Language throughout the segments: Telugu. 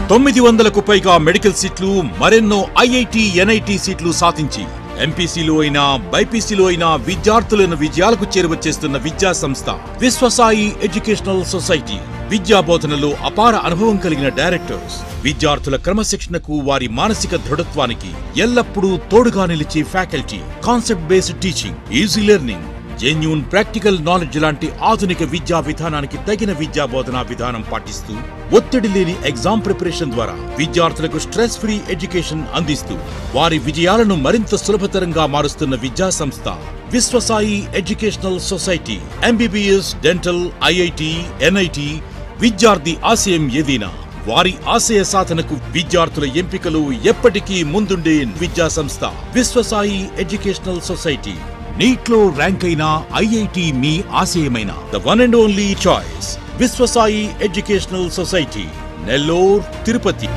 తొమ్మిది వందలకు పైగా మెడికల్ సీట్లు మరెన్నో ఐఐటి ఎన్ఐటి సీట్లు సాధించి ఎంపీసీలో అయినా బైపీసీలో అయినా విద్యార్థులను విజయాలకు చేరువచ్చేస్తున్న విద్యా సంస్థ విశ్వసాయి ఎడ్యుకేషనల్ సొసైటీ విద్యా బోధనలో అపార అనుభవం కలిగిన డైరెక్టర్స్ విద్యార్థుల క్రమశిక్షణకు వారి మానసిక దృఢత్వానికి ఎల్లప్పుడూ తోడుగా నిలిచే faculty concept based teaching easy learning genuine practical knowledge లాంటి ఆధునిక విద్యా విధానానికి తగిన విద్యా బోధనా విధానం పాటిస్తూ ఒత్తిడి లేని ఎగ్జామ్ ప్రిపరేషన్ ద్వారా విద్యార్థులకు స్ట్రెస్ ఫ్రీ ఎడ్యుకేషన్ అందిస్తూ వారి విజయాలను మరింత సులభతరంగా మారుస్తున్న విద్యా సంస్థ Viswasai educational society MBBS dental IIT NIT విద్యార్థి ఆశయం ఏదైనా వారి ఆశయ సాధనకు విద్యార్థుల ఎంపికలు ఎప్పటికీ ముందుండే విద్యా సంస్థ విశ్వసాయి ఎడ్యుకేషనల్ సొసైటీ నీట్లో ర్యాంక్ అయిన ఐఐటి మీ ఆశయమైన the one and only choice Viswasai educational society Nellore Tirupati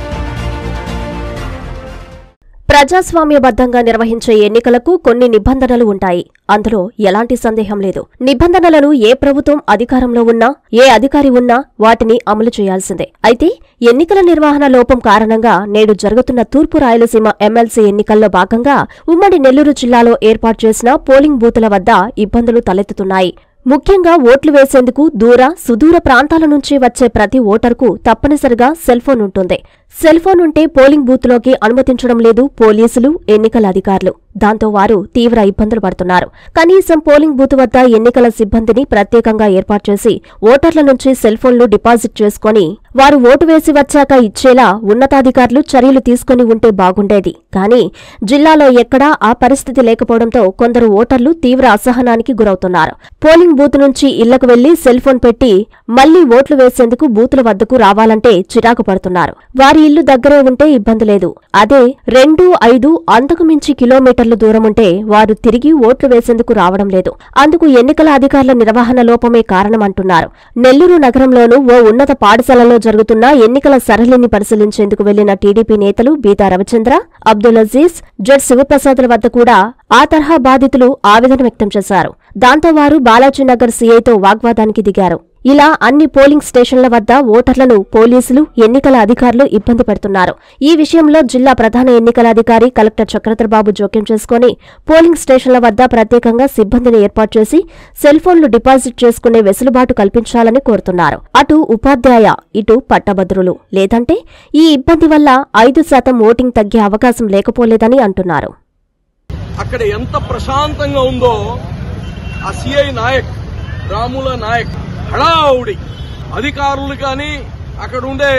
ప్రజాస్వామ్యబద్ధంగా నిర్వహించే ఎన్నికలకు కొన్ని నిబంధనలు ఉంటాయి అందులో ఎలాంటి సందేహం లేదు నిబంధనలను ఏ ప్రభుత్వం అధికారంలో ఉన్నా ఏ అధికారి ఉన్నా వాటిని అమలు చేయాల్సిందే అయితే ఎన్నికల నిర్వహణ లోపం కారణంగా నేడు జరుగుతున్న తూర్పు రాయలసీమ ఎమ్మెల్సీ ఎన్నికల్లో భాగంగా ఉమ్మడి నెల్లూరు జిల్లాలో ఏర్పాటు చేసిన పోలింగ్ బూతుల వద్ద ఇబ్బందులు తలెత్తుతున్నాయి ముఖ్యంగా ఓట్లు వేసేందుకు దూర సుదూర ప్రాంతాల నుంచి వచ్చే ప్రతి ఓటర్కు తప్పనిసరిగా సెల్ఫోన్ ఉంటుంది సెల్ఫోన్ ఉంటే పోలింగ్ బూత్లోకి అనుమతించడం లేదు పోలీసులు ఎన్నికల అధికారులు దాంతో వారు తీవ్ర ఇబ్బందులు పడుతున్నారు కనీసం పోలింగ్ బూత్ వద్ద ఎన్నికల సిబ్బందిని ప్రత్యేకంగా ఏర్పాటు చేసి ఓటర్ల నుంచి సెల్ఫోన్లు డిపాజిట్ చేసుకుని వారు ఓటు వేసి వచ్చాక ఇచ్చేలా ఉన్నతాధికారులు చర్యలు తీసుకుని ఉంటే బాగుండేది కానీ జిల్లాలో ఎక్కడా ఆ పరిస్థితి లేకపోవడంతో కొందరు ఓటర్లు తీవ్ర అసహనానికి గురవుతున్నారు పోలింగ్ బూత్ నుంచి ఇళ్లకు వెళ్లి సెల్ ఫోన్ పెట్టి మళ్లీ ఓట్లు వేసేందుకు బూతుల వద్దకు రావాలంటే చిరాకు పడుతున్నారు వారి ఇల్లు దగ్గరే ఉంటే ఇబ్బంది లేదు అదే రెండు ఐదు అంతకు మించి కిలోమీటర్లు దూరం ఉంటే వారు తిరిగి ఓట్లు వేసేందుకు రావడం లేదు అందుకు ఎన్నికల అధికారుల నిర్వహణ లోపమే కారణమంటున్నారు నెల్లూరు నగరంలోనూ ఓ ఉన్నత పాఠశాలలో జరుగుతున్న ఎన్నికల సరళిని పరిశీలించేందుకు వెళ్లిన టీడీపీ నేతలు బీతా రవిచంద్ర అబ్దుల్ అజీజ్ జడ్ శివప్రసాద్ల వద్ద కూడా ఆ తరహా బాధితులు ఆవేదన వ్యక్తం చేశారు దాంతో వారు బాలాజీనగర్ సీఐతో వాగ్వాదానికి దిగారు ఇలా అన్ని పోలింగ్ స్టేషన్ల వద్ద ఓటర్లను పోలీసులు ఎన్నికల అధికారులు ఇబ్బంది పెడుతున్నారు ఈ విషయంలో జిల్లా ప్రధాన ఎన్నికల అధికారి కలెక్టర్ చక్రధర్బాబు జోక్యం చేసుకుని పోలింగ్ స్టేషన్ల వద్ద ప్రత్యేకంగా సిబ్బందిని ఏర్పాటు చేసి సెల్ ఫోన్లు డిపాజిట్ చేసుకునే వెసులుబాటు కల్పించాలని కోరుతున్నారు అటు ఉపాధ్యాయ ఇటు పట్టభద్రులు లేదంటే ఈ ఇబ్బంది వల్ల ఐదు శాతం ఓటింగ్ తగ్గే అవకాశం లేకపోలేదని అంటున్నారు అక్కడ ఎంత ప్రశాంతంగా ఉందో ఆ సిఐ నాయక్ రాముల నాయక్ హడావుడి అధికారులు కానీ అక్కడ ఉండే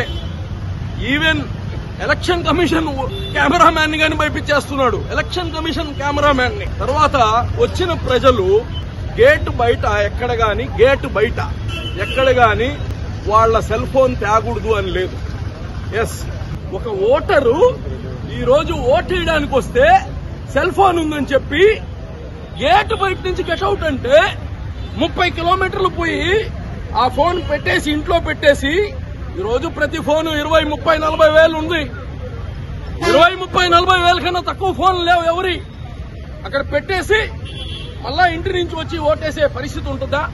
ఈవెన్ ఎలక్షన్ కమిషన్ కెమెరామ్యాన్ ని కానీ పంపించేస్తున్నాడు ఎలక్షన్ కమిషన్ కెమెరామ్యాన్ ని తర్వాత వచ్చిన ప్రజలు గేట్ బయట ఎక్కడ గాని గేట్ బయట ఎక్కడ గాని వాళ్ళ సెల్ ఫోన్ తేగూడదు అని లేదు ఎస్ ఒక ఓటరు ఈ రోజు ఓటు వేయడానికి వస్తే సెల్ ఫోన్ ఉందని చెప్పి గేట్ బయట నుంచి గెట్అవుట్ అంటే ముప్పై కిలోమీటర్లు పోయి ఆ ఫోన్ పెట్టేసి ఇంట్లో పెట్టేసి ఈ రోజు ప్రతి ఫోన్ ఇరవై ముప్పై నలభై వేలు ఉంది ఇరవై ముప్పై నలభై వేల కన్నా తక్కువ ఫోన్ లేవు ఎవరి అక్కడ పెట్టేసి మళ్ళా ఇంటి నుంచి వచ్చి ఓటేసే పరిస్థితి ఉంటుందా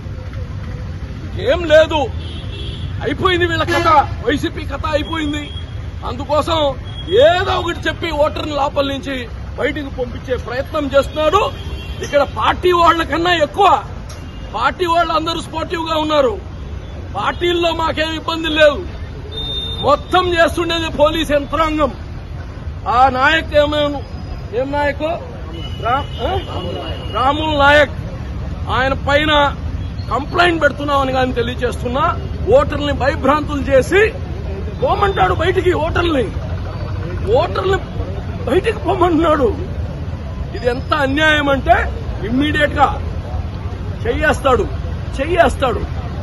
ఏం లేదు అయిపోయింది వీళ్ళ కథ వైసీపీ కథ అయిపోయింది అందుకోసం ఏదో ఒకటి చెప్పి ఓటర్ని లోపల నుంచి బయటికి పంపించే ప్రయత్నం చేస్తున్నాడు ఇక్కడ పార్టీ వాళ్ళ కన్నా ఎక్కువ పార్టీ వాళ్ళు అందరూ స్పోర్టివ్ గా ఉన్నారు పార్టీల్లో మాకేం ఇబ్బంది లేదు మొత్తం చేస్తుండేది పోలీస్ యంత్రాంగం ఆ నాయక్ ఏమేను ఏం నాయకు రా- ఆ? రాముల్ నాయక్ ఆయన పైన కంప్లైంట్ పెడుతున్నామని కానీ తెలియజేస్తున్నా ఓటర్ని భయభ్రాంతులు చేసి పోమంటాడు బయటికి ఓటర్ని ఓటర్ని బయటికి పోమంటున్నాడు ఇది ఎంత అన్యాయం అంటే ఇమ్మీడియట్ గా చెయ్యేస్తాడు చెయ్యేస్తాడు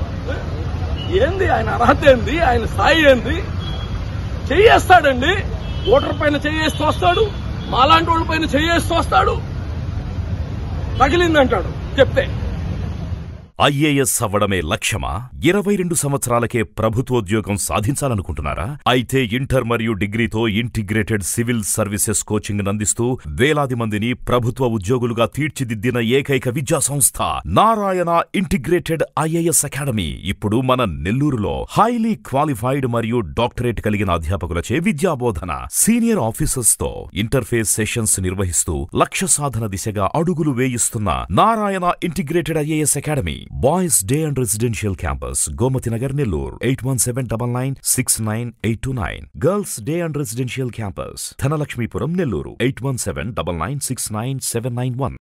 ఏంది ఆయన అర్హత ఏంది ఆయన స్థాయి ఏంది చెయ్యేస్తాడండి ఓటర్ పైన చెయ్యేసి తోస్తాడు మాలాంటి వాళ్ళ పైన చెయ్యేసి తోస్తాడు తగిలిందంటాడు చెప్తే ఐఏఎస్ అవ్వడమే లక్ష్యమా ఇరవై రెండు సంవత్సరాలకే ప్రభుత్వోద్యోగం సాధించాలనుకుంటున్నారా అయితే ఇంటర్ మరియు డిగ్రీతో ఇంటిగ్రేటెడ్ సివిల్ సర్వీసెస్ కోచింగ్ అందిస్తూ వేలాది మందిని ప్రభుత్వ ఉద్యోగులుగా తీర్చిదిద్దిన ఏకైక విద్యా సంస్థ నారాయణ ఇంటిగ్రేటెడ్ ఐఏఎస్ అకాడమీ ఇప్పుడు మన నెల్లూరులో హైలీ క్వాలిఫైడ్ మరియు డాక్టరేట్ కలిగిన అధ్యాపకులచే విద్యాబోధన సీనియర్ ఆఫీసర్స్ తో ఇంటర్ఫేస్ సెషన్స్ నిర్వహిస్తూ లక్ష్య సాధన దిశగా అడుగులు వేయిస్తున్న Narayana integrated IAS academy boys day and residential campus Gomathi Nagar Nellore eight one seven double nine six nine eight two nine girls day and residential campus Dhanalakshmipuram Nellore eight one seven double nine six nine seven nine one